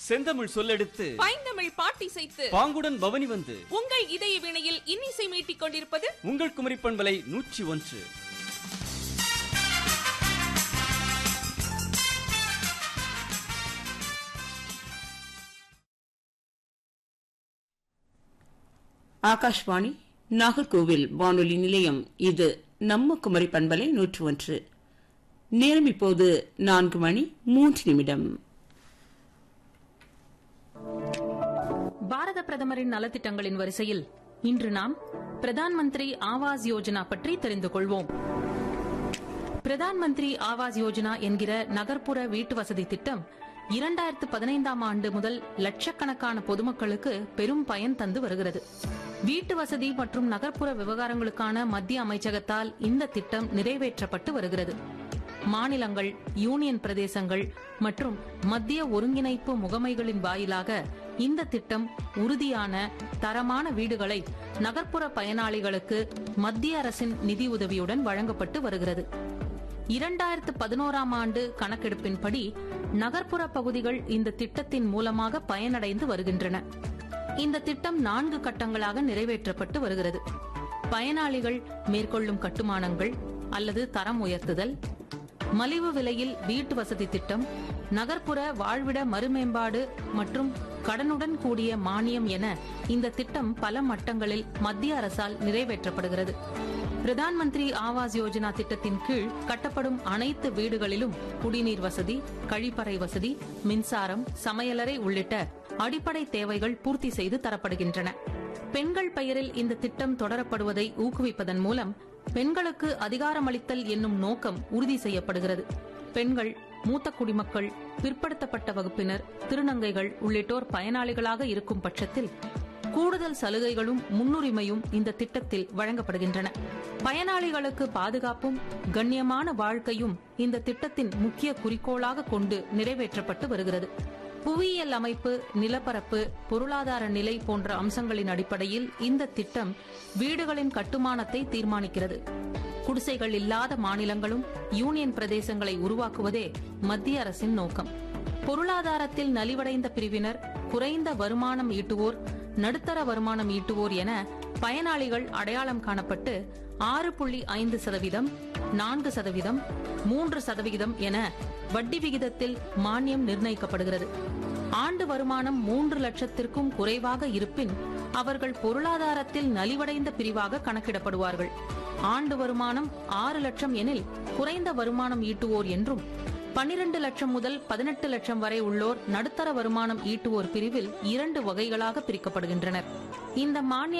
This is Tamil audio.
செந்தமிழ் சொல்லெடுத்து பைந்தமிழ் பாட்டிசைத்து பாங்குடன் பவனி வந்து உங்கள் இதய வினையில் இன்னிசை மீட்டிக் கொண்டிருப்பது உங்கள் குமரி பண்பலை நூற்றி ஒன்று ஆகாஷ்வாணி நாகர்கோவில் வானொலி நிலையம் இது நம்ம குமரி பண்பலை நூற்று ஒன்று நேரம் இப்போது நான்கு மணி மூன்று நிமிடம் பாரத பிரதமரின் நலத்திட்டங்களின் வரிசையில் இன்று நாம் பிரதான் மந்திரி ஆவாஸ் யோஜனா பற்றி தெரிந்து கொள்வோம் பிரதான் மந்திரி ஆவாஸ் யோஜனா என்கிற நகர்ப்புற வீட்டு வசதி திட்டம் இரண்டாயிரத்து பதினைந்தாம் ஆண்டு முதல் லட்சக்கணக்கான பொதுமக்களுக்கு பெரும் பயன் தந்து வருகிறது வீட்டு வசதி மற்றும் நகர்ப்புற விவகாரங்களுக்கான மத்திய அமைச்சகத்தால் இந்த திட்டம் நிறைவேற்றப்பட்டு வருகிறது மாநிலங்கள் யூனியன் பிரதேசங்கள் மற்றும் மத்திய ஒருங்கிணைப்பு முகமைகளின் வாயிலாக இந்த திட்டம் உறுதியான தரமான வீடுகளை நகர்ப்புற பயனாளிகளுக்கு மத்திய அரசின் நிதியுதவியுடன் வழங்கப்பட்டு வருகிறது இரண்டாயிரத்து பதினோராம் ஆண்டு கணக்கெடுப்பின்படி நகர்ப்புற பகுதிகள் இந்த திட்டத்தின் மூலமாக பயனடைந்து வருகின்றன இந்த திட்டம் நான்கு கட்டங்களாக நிறைவேற்றப்பட்டு வருகிறது பயனாளிகள் மேற்கொள்ளும் கட்டுமானங்கள் அல்லது தரம் உயர்த்துதல் மலிவு விலையில் வீட்டு வசதி திட்டம் நகர்ப்புற வாழ்விட மறுமேம்பாடு மற்றும் கடனுடன் கூடிய மானியம் என இந்த திட்டம் பல மட்டங்களில் மத்திய அரசால் நிறைவேற்றப்படுகிறது பிரதான் மந்திரி ஆவாஸ் யோஜனா திட்டத்தின் கீழ் கட்டப்படும் அனைத்து வீடுகளிலும் குடிநீர் வசதி கழிப்பறை வசதி மின்சாரம் சமையலறை உள்ளிட்ட அடிப்படை தேவைகள் பூர்த்தி செய்து தரப்படுகின்றன பெண்கள் பெயரில் இந்த திட்டம் தொடரப்படுவதை ஊக்குவிப்பதன் மூலம் பெண்களுக்கு அதிகாரமளித்தல் என்னும் நோக்கம் உறுதி செய்யப்படுகிறது பெண்கள் மூத்த குடிமக்கள் பிற்படுத்தப்பட்ட வகுப்பினர் திருநங்கைகள் உள்ளிட்டோர் பயனாளிகளாக இருக்கும் பட்சத்தில் கூடுதல் சலுகைகளும் முன்னுரிமையும் இந்த திட்டத்தில் வழங்கப்படுகின்றன பயனாளிகளுக்கு பாதுகாப்பும் கண்ணியமான வாழ்க்கையும் இந்த திட்டத்தின் முக்கிய குறிக்கோளாக கொண்டு நிறைவேற்றப்பட்டு வருகிறது புவியியல் அமைப்பு நிலப்பரப்பு பொருளாதார நிலை போன்ற அம்சங்களின் அடிப்படையில் இந்த திட்டம் வீடுகளின் கட்டுமானத்தை தீர்மானிக்கிறது குடிசைகள் இல்லாத மாநிலங்களும் யூனியன் பிரதேசங்களை உருவாக்குவதே மத்திய அரசின் நோக்கம் பொருளாதாரத்தில் நலிவடைந்த பிரிவினர் குறைந்த வருமானம் ஈட்டுவோர் நடுத்தர வருமானம் ஈட்டுவோர் என பயனாளிகள் அடையாளம் காணப்பட்டு ஆறு புள்ளி ஐந்து சதவீதம் நான்கு சதவீதம் மூன்று சதவிகிதம் என வட்டி விகிதத்தில் மானியம் நிர்ணயிக்கப்படுகிறது ஆண்டு வருமானம் மூன்று லட்சத்திற்கும் குறைவாக இருப்பின் அவர்கள் பொருளாதாரத்தில் நலிவடைந்த பிரிவாக கணக்கிடப்படுவார்கள் ஆண்டு வருமானம் ஆறு லட்சம் எனில் குறைந்த வருமானம் ஈட்டுவோர் என்றும் பனிரெண்டு லட்சம் முதல் பதினெட்டு லட்சம் வரை உள்ளோர் நடுத்தர வருமானம் ஈட்டுவோர் பிரிவில் இரண்டு வகைகளாக பிரிக்கப்படுகின்றனர் இந்த மானிய